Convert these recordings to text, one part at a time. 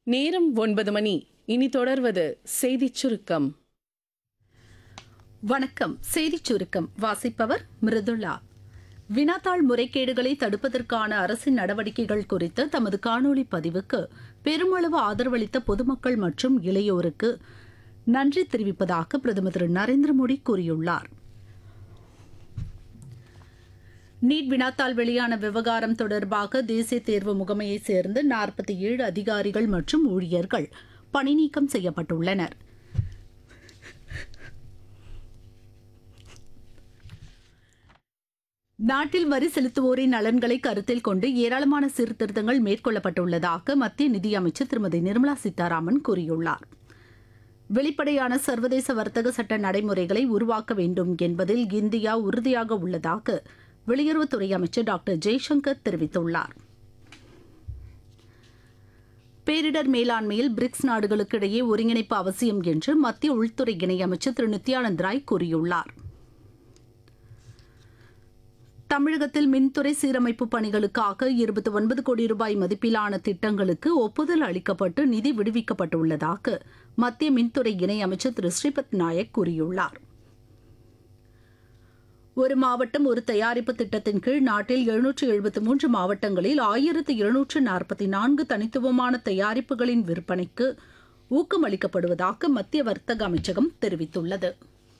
நேரம் ஒன்பது மணி இனி தொடர்வது செய்திச் சுருக்கம் வணக்கம் செய்திச் சுருக்கம் வாசிப்பவர் மிருதுளா வினாத்தாள் முறைகேடுகளை தடுப்பதற்கான அரசின் நடவடிக்கைகள் குறித்த தமது காணொளி பதிவுக்கு பெருமளவு ஆதரவளித்த பொதுமக்கள் மற்றும் இளையோருக்கு நன்றி தெரிவிப்பதாக பிரதமர் திரு நரேந்திர மோடி கூறியுள்ளார் நீட் வினாத்தாள் வெளியான விவகாரம் தொடர்பாக தேசிய தேர்வு முகமையைச் சேர்ந்த நாற்பத்தி ஏழு அதிகாரிகள் மற்றும் ஊழியர்கள் பணிநீக்கம் செய்யப்பட்டுள்ளனர் நாட்டில் வரி செலுத்துவோரின் நலன்களை கருத்தில் கொண்டு ஏராளமான சீர்திருத்தங்கள் மேற்கொள்ளப்பட்டுள்ளதாக மத்திய நிதியமைச்சர் திருமதி நிர்மலா சீதாராமன் கூறியுள்ளார் வெளிப்படையான சர்வதேச வர்த்தக சட்ட நடைமுறைகளை உருவாக்க வேண்டும் என்பதில் இந்தியா உறுதியாக உள்ளதாக வெளியுறவுத்துறை அமைச்சர் டாக்டர் ஜெய்சங்கர் தெரிவித்துள்ளார் பேரிடர் மேலாண்மையில் பிரிக்ஸ் நாடுகளுக்கு இடையே ஒருங்கிணைப்பு அவசியம் என்று மத்திய உள்துறை இணையமைச்சர் திரு நித்யானந்த் ராய் கூறியுள்ளார் தமிழகத்தில் மின்துறை சீரமைப்பு பணிகளுக்காக இருபத்தி ஒன்பது கோடி ரூபாய் மதிப்பிலான திட்டங்களுக்கு ஒப்புதல் அளிக்கப்பட்டு நிதி விடுவிக்கப்பட்டுள்ளதாக மத்திய மின்துறை இணையமைச்சர் திரு ஸ்ரீபத் நாயக் கூறியுள்ளார் ஒரு மாவட்டம் ஒரு தயாரிப்பு திட்டத்தின் கீழ் நாட்டில் எழுநூற்று எழுபத்தி மூன்று மாவட்டங்களில் ஆயிரத்து இருநூற்று நாற்பத்தி நான்கு தனித்துவமான தயாரிப்புகளின் விற்பனைக்கு ஊக்கமளிக்கப்படுவதாக மத்திய வர்த்தக அமைச்சகம் தெரிவித்துள்ளது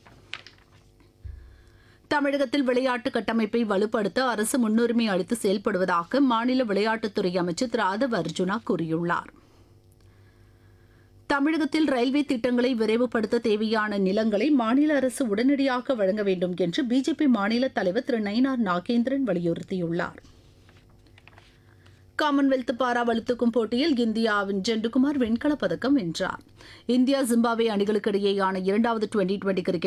தமிழகத்தில் விளையாட்டு கட்டமைப்பை வலுப்படுத்த அரசு முன்னுரிமை அளித்து செயல்படுவதாக மாநில விளையாட்டுத்துறை அமைச்சர் திரு ஆதவ் அர்ஜுனா கூறியுள்ளார் தமிழகத்தில் ரயில்வே திட்டங்களை விரைவுபடுத்த தேவையான நிலங்களை மாநில அரசு உடனடியாக வழங்க வேண்டும் என்று பிஜேபி மாநில தலைவர் திரு நயினார் நாகேந்திரன் வலியுறுத்தியுள்ளார் காமன்வெல்த் பாரா வலுத்துக்கும் போட்டியில் இந்தியாவின் ஜெண்டுகுமார் வெண்கலப் பதக்கம் வென்றார் இந்தியா ஜிம்பாப்வே அணிகளுக்கு இடையேயான இரண்டாவது டுவெண்டி டுவெண்டி கிரிக்கெட்